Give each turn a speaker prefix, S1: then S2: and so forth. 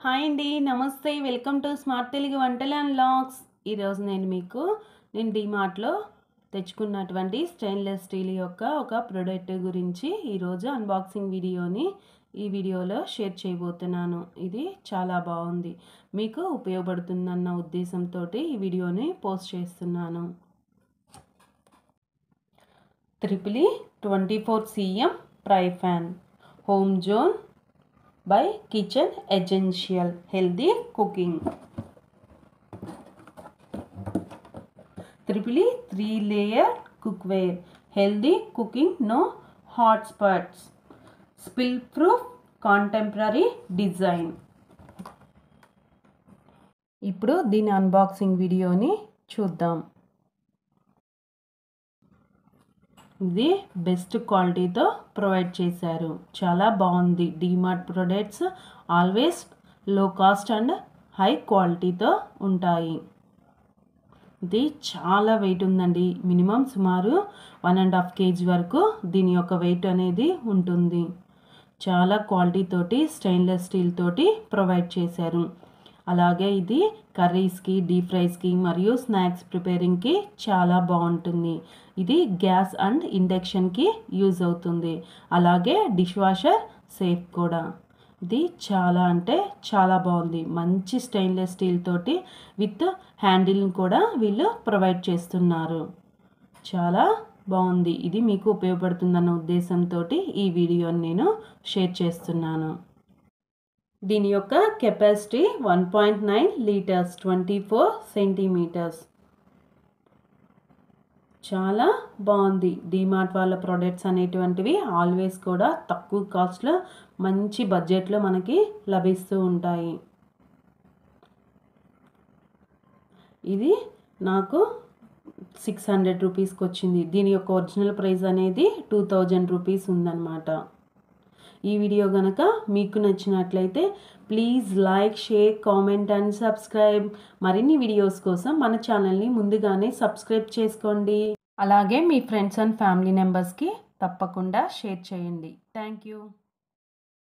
S1: hi అండి నమస్తే welcome to smart Telugu వంటలు అండ్ లాగ్స్ ఈరోజు నేను మీకు నేను డిమార్ట్లో తెచ్చుకున్నటువంటి స్టెయిన్లెస్ స్టీల్ యొక్క ఒక ప్రోడక్ట్ గురించి ఈరోజు అన్బాక్సింగ్ వీడియోని ఈ వీడియోలో షేర్ చేయబోతున్నాను ఇది చాలా బాగుంది మీకు ఉపయోగపడుతుందన్న ఉద్దేశంతో ఈ వీడియోని పోస్ట్ చేస్తున్నాను triply twenty four CM fry pan home zone by kitchen essential healthy cooking triply three layer cookware healthy cooking no hot spots spill proof contemporary design ఇప్పుడు దీని అన్బాక్సింగ్ వీడియోని చూద్దాం ఇది బెస్ట్ క్వాలిటీతో ప్రొవైడ్ చేశారు చాలా బాగుంది DMart products always low cost and high క్వాలిటీతో ఉంటాయి ఇది చాలా వెయిట్ ఉందండి మినిమం సుమారు వన్ అండ్ హాఫ్ కేజీ వరకు దీని యొక్క వెయిట్ అనేది ఉంటుంది చాలా క్వాలిటీ తోటి స్టెయిన్లెస్ స్టీల్ తోటి ప్రొవైడ్ చేశారు అలాగే ఇది కర్రీస్కి డీప్ ఫ్రైస్కి మరియు స్నాక్స్ ప్రిపేరింగ్కి చాలా బాగుంటుంది ఇది గ్యాస్ అండ్ ఇండక్షన్కి యూజ్ అవుతుంది అలాగే డిష్ వాషర్ సేఫ్ కూడా ఇది చాలా అంటే చాలా బాగుంది మంచి స్టెయిన్లెస్ స్టీల్ తోటి విత్ హ్యాండిల్ని కూడా వీళ్ళు ప్రొవైడ్ చేస్తున్నారు చాలా బాగుంది ఇది మీకు ఉపయోగపడుతుందన్న ఉద్దేశంతో ఈ వీడియోని నేను షేర్ చేస్తున్నాను దీని యొక్క capacity one point nine litres twenty four centimetres చాలా బాగుంది డిమార్ట్ వాళ్ళ ప్రోడక్ట్స్ అనేటువంటివి ఆల్వేస్ కూడా తక్కువ కాస్ట్లో మంచి బడ్జెట్లో మనకి లభిస్తూ ఉంటాయి ఇది నాకు సిక్స్ హండ్రెడ్ రూపీస్కి వచ్చింది దీని యొక్క ఒరిజినల్ ప్రైస్ అనేది టూ థౌజండ్ రూపీస్ ఉందన్నమాట ఈ వీడియో కనుక మీకు నచ్చినట్లయితే please like share comment and subscribe మరిన్ని వీడియోస్ కోసం మన ఛానల్ని ముందుగానే సబ్స్క్రైబ్ చేసుకోండి అలాగే మీ ఫ్రెండ్స్ అండ్ ఫ్యామిలీ మెంబర్స్కి తప్పకుండా షేర్ చేయండి థ్యాంక్ యూ